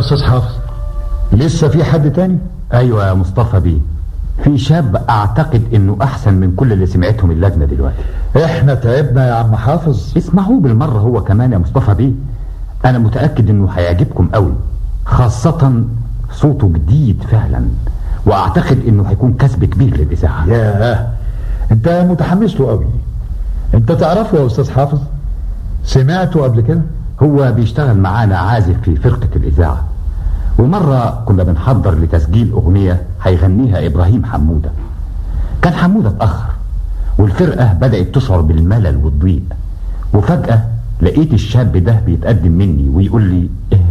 استاذ حافظ لسه في حد تاني ايوه يا مصطفى بيه في شاب اعتقد انه احسن من كل اللي سمعتهم اللجنه دلوقتي احنا تعبنا يا عم حافظ اسمعوه بالمره هو كمان يا مصطفى بيه انا متاكد انه هيعجبكم قوي خاصه صوته جديد فعلا واعتقد انه هيكون كسب كبير للاذاعه ياه انت متحمس له قوي انت تعرفه يا استاذ حافظ سمعته قبل كده هو بيشتغل معانا عازف في فرقه الاذاعه ومره كنا بنحضر لتسجيل اغنيه هيغنيها ابراهيم حموده كان حموده اتاخر والفرقه بدات تشعر بالملل والضيق وفجاه لقيت الشاب ده بيتقدم مني ويقول لي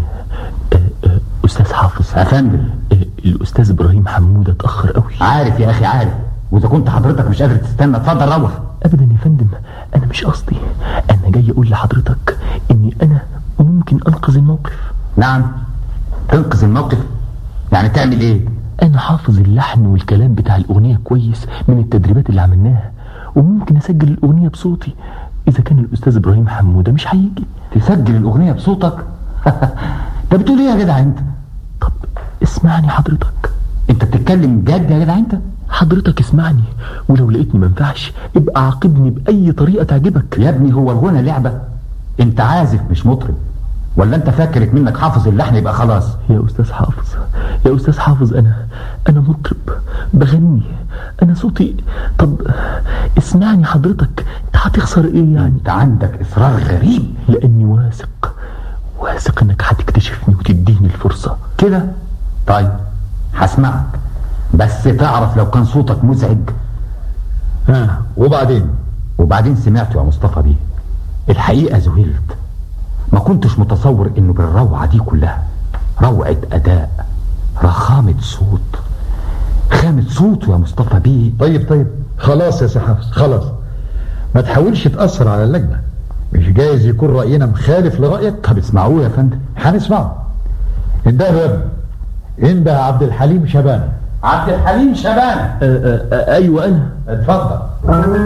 استاذ حافظ يا فندم الاستاذ ابراهيم حموده اتاخر قوي عارف يا اخي عارف واذا كنت حضرتك مش قادر تستنى اتفضل روح ابدا يا فندم انا مش قصدي انا جاي اقول لحضرتك اني انا ممكن انقذ الموقف نعم تنقذ الموقف يعني تعمل ايه انا حافظ اللحن والكلام بتاع الاغنيه كويس من التدريبات اللي عملناها وممكن اسجل الاغنيه بصوتي اذا كان الاستاذ ابراهيم حموده مش هيجي تسجل الاغنيه بصوتك انت بتقول ايه يا جدع انت طب اسمعني حضرتك انت بتتكلم جد يا جدع انت حضرتك اسمعني ولو لقيتني ما ينفعش ابقى عاقبني باي طريقه تعجبك يا ابني هو الغنى لعبه انت عازف مش مطرب ولا انت فاكرك منك حافظ اللحن يبقى خلاص يا استاذ حافظ يا استاذ حافظ انا انا مطرب بغني انا صوتي طب اسمعني حضرتك انت هتخسر ايه يعني انت عندك اصرار غريب لاني واثق واثق انك هتكتشفني وتديني الفرصه كده طيب هسمعك بس تعرف لو كان صوتك مزعج ها وبعدين وبعدين سمعته يا مصطفى بيه الحقيقه ذهلت ما كنتش متصور انه بالروعه دي كلها روعه اداء رخامه صوت خامه صوته يا مصطفى بيه طيب طيب خلاص يا سي حافظ خلاص ما تحاولش تأثر على اللجنة مش جايز يكون رأينا مخالف لرأيك طب اسمعوه يا فندم هنسمعه انده يا ابني انده عبد الحليم شبانه عبد الحليم شبانه آآ آآ ايوه انا اتفضل